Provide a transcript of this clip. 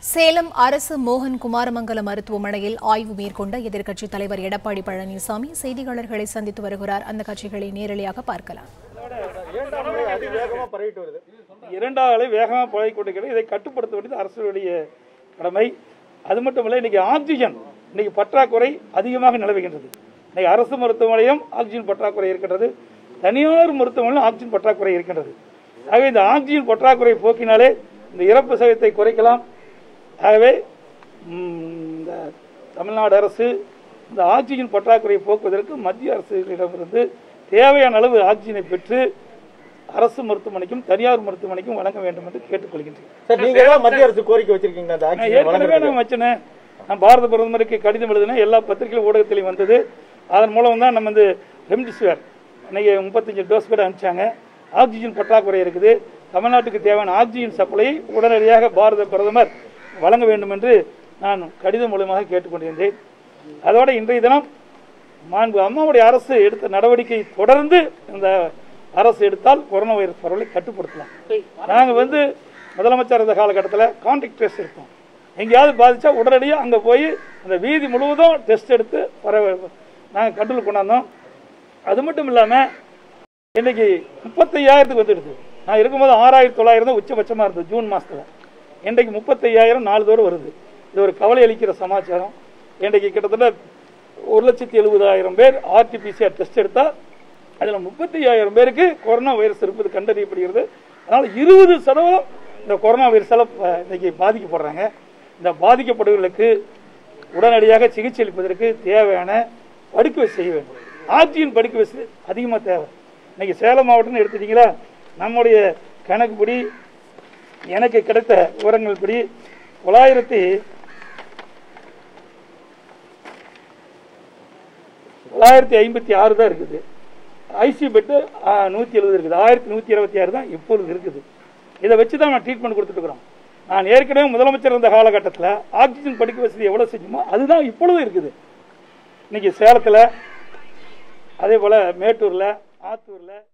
சேலம் அரசு மோகன் குமாரமங்கலம் மருத்துவமனையில் ஆய்வு மேற்கொண்ட எதிர்க்கட்சித் தலைவர் எடப்பாடி பழனிசாமி செய்தியாளர்களை சந்தித்து வருகிறார் அந்த கட்சிகளை நேரலையாக பார்க்கலாம் இரண்டாம் முறை அதிவேகமா பரவிட்டு வருது இரண்டாவது அலை வேகமாக பழகி கொண்டிருக்கிறது இதை கட்டுப்படுத்த வேண்டியது அரசுடைய கடமை அது மட்டும் இல்லை இன்னைக்கு ஆக்சிஜன் இன்னைக்கு பற்றாக்குறை அதிகமாக நிலவுகின்றது இன்னைக்கு அரசு மருத்துவமனையும் ஆக்சிஜன் பற்றாக்குறை இருக்கின்றது தனியார் மருத்துவமனையிலும் ஆக்சிஜன் பற்றாக்குறை இருக்கின்றது ஆகவே இந்த ஆக்சிஜன் பற்றாக்குறை போக்கினாலே இந்த இறப்பு சதவீதத்தை குறைக்கலாம் ஆகவே ம், இந்த தமிழ்நாடு அரசு இந்த ஆக்சிஜன் பற்றாக்குறையை போக்குவதற்கு மத்திய அரசிடமிருந்து தேவையான அளவு ஆக்சிஜனை பெற்று அரசு மருத்துவமனைக்கும் தனியார் மருத்துவமனைக்கும் வழங்க வேண்டும் என்று கேட்டுக்கொள்கின்றேன் சார் நீங்க தான் மத்திய அரசு கோரிக்கை வச்சிருக்கீங்க அந்த நான் ஆக்சிஜன் ஏற்கனவே வழங்குறதுக்கு நான் வச்சேனே நான் பாரத பிரதமருக்கு கடிதம் எழுதினேன் எல்லா பத்திரிகை ஊடகத்திலையும் வந்தது அதன் மூலம் தான் நம்ம வந்து ரெம்டிசிவிர் இன்னைக்கு முப்பத்தஞ்சு டோஸ் கூட அனுப்பிச்சாங்க ஆக்சிஜன் பற்றாக்குறை இருக்குது தமிழ்நாட்டுக்கு தேவையான ஆக்சிஜன் சப்ளையை உடனடியாக பாரத பிரதமர் வழங்க வேண்டும் என்று நான் கடிதம் மூலமாக கேட்டுக்கொண்டிருந்தேன் அதோட இன்றைய தினம் மாண்பு அம்மாவுடைய அரசு எடுத்த நடவடிக்கை தொடர்ந்து இந்த அரசு எடுத்தால் கொரோனா வைரஸ் பரவலை கட்டுப்படுத்தலாம் நாங்கள் வந்து முதலமைச்சர் இருந்த காலகட்டத்தில் கான்டாக்ட் ட்ரெஸ் எடுத்தோம் எங்கேயாவது பாதிச்சா உடனடியாக அங்கே போய் அந்த வீதி முழுவதும் டெஸ்ட் எடுத்து பரவ நாங்கள் கண்ட்ரோல் கொண்டாந்தோம் அது மட்டும் இல்லாமல் இன்னைக்கு முப்பத்தையாயிரத்துக்கு வந்துடுது நான் இருக்கும்போது ஆறாயிரத்தி தொள்ளாயிரம் தான் உச்சபட்சமாக இருந்தது ஜூன் மாதத்தில் இன்றைக்கு முப்பத்தையாயிரம் நாலுதோறும் வருது இது ஒரு கவலை அளிக்கிற சமாச்சாரம் இன்றைக்கு கிட்டத்தட்ட ஒரு லட்சத்தி எழுபதாயிரம் பேர் ஆர்டிபிசிஆர் டெஸ்ட் எடுத்தால் அதில் முப்பத்தையாயிரம் பேருக்கு கொரோனா வைரஸ் இருப்பது கண்டறியப்படுகிறது அதனால் இருபது சதவீதம் இந்த கொரோனா வைரஸால் ப- இன்னைக்கு பாதிக்கப்படுறாங்க இந்த பாதிக்கப்படுவர்களுக்கு உடனடியாக சிகிச்சை அளிப்பதற்கு தேவையான படுக்கை வசதி செய்ய வேண்டும் ஆக்சிஜன் படுக்கை வசதி அதிகமாக தேவை இன்னைக்கு சேலம் மாவட்டம்னு எடுத்துட்டீங்களா நம்முடைய கணக்குப்படி எனக்கு கிடைத்த விவரங்கள் படி தொள்ளாயிரத்தி தொள்ளாயிரத்தி ஐம்பத்தி ஆறு தான் இருக்குது ஐசி பெட்டு நூற்றி எழுபது இருக்குது ஆயிரத்தி நூற்றி இருபத்தி ஆறு தான் இப்பொழுது இருக்குது இதை வச்சு தான் நான் ட்ரீட்மெண்ட் கொடுத்துட்டு இருக்கிறோம் நான் ஏற்கனவே முதலமைச்சர் இருந்த காலகட்டத்தில் ஆக்சிஜன் படுக்கை வசதி எவ்வளோ செஞ்சோமோ அதுதான் இப்பொழுதும் இருக்குது இன்னைக்கு சேலத்தில் அதே போல் மேட்டூரில் ஆத்தூரில்